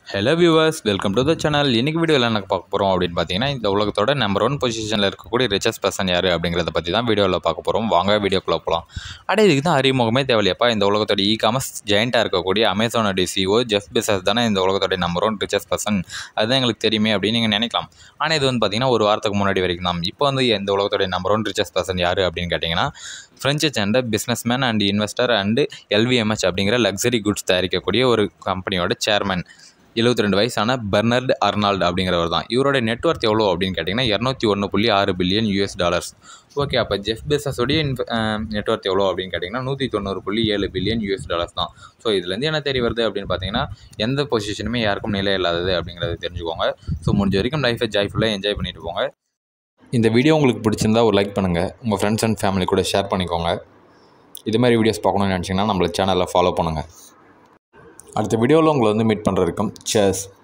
hello viewers welcome to the channel இன்னைக்கு வீடியோவில் என்ன பார்க்க போகிறோம் அப்படின்னு பார்த்தீங்கன்னா இந்த உலகத்தோட நம்பர் ஒன் பொசிஷனில் இருக்கக்கூடிய ரிச்சஸ்ட் பர்சன் யார் அப்படிங்கிறத பற்றி தான் வீடியோவில் பார்க்க போகிறோம் வாங்க வீடியோக்குள்ளே போகலாம் அட இதுக்கு தான் அறிமுகமே தேவையில்லையப்பா இந்த உலகத்தோட இ காமர்ஸ் ஜெயண்ட்டாக இருக்கக்கூடிய அமேசானோட சிஓ ஜெஃப் பிசஸ் தானே இந்த உலகத்தோட நம்பர் ஒன் ரிச்சஸ்ட் பர்சன் அதுதான் எங்களுக்கு தெரியுமே அப்படின்னு நீங்கள் நினைக்கலாம் ஆனால் இது வந்து பார்த்தீங்கன்னா ஒரு வாரத்துக்கு முன்னாடி வரைக்கும் தான் இப்போ வந்து இந்த உலகத்தோட நம்பர் ஒன் ரிச்சஸ்ட் பர்சன் யார் அப்படின்னு கேட்டிங்கன்னா ஃப்ரெஞ்சு சேர்ந்த businessman and investor and LVMH அப்படிங்கிற லக்ஸரி குட்ஸ் தயாரிக்கக்கூடிய ஒரு கம்பெனியோட சேர்மன் எழுபத்தி ரெண்டு வயசான பெர்னர்ட் அர்னால்டு அப்படிங்கிறவர் தான் இவரோட நெட்ஒர்த் எவ்வளோ அப்படின்னு கேட்டிங்கன்னா இரநூத்தி ஒன்று புள்ளி ஆறு பில்லியன் யூஎஸ் டாலர்ஸ் ஓகே அப்போ ஜெஃப் பெசஸோடைய நெட்ஒர்த் எவ்வளோ அப்படின்னு கேட்டிங்கன்னா நூற்றி தொண்ணூறு புள்ளி ஏழு பில்லியன் யூஎஸ் டாலர்ஸ் தான் ஸோ இதுலேருந்து என்ன தெரிய வருது அப்படின்னு பார்த்தீங்கன்னா எந்த பொசிஷனுமே யாருக்கும் நிலை இல்லாதது அப்படிங்கிறத தெரிஞ்சுக்கோங்க ஸோ முடிஞ்ச வரைக்கும் லைஃபை ஜாய்ஃபுல்லாக என்ஜாய் பண்ணிட்டு போங்க இந்த வீடியோ உங்களுக்கு பிடிச்சிருந்தா ஒரு லைக் பண்ணுங்கள் உங்கள் ஃப்ரெண்ட்ஸ் அண்ட் ஃபேமிலி கூட ஷேர் பண்ணிக்கோங்க இது மாதிரி வீடியோஸ் பார்க்கணும்னு நினச்சிங்கன்னா நம்மள சேனலில் ஃபாலோ பண்ணுங்கள் அடுத்த வீடியோவில் உங்களை வந்து மீட் பண்ணுறதுக்கும் சேர்ஸ்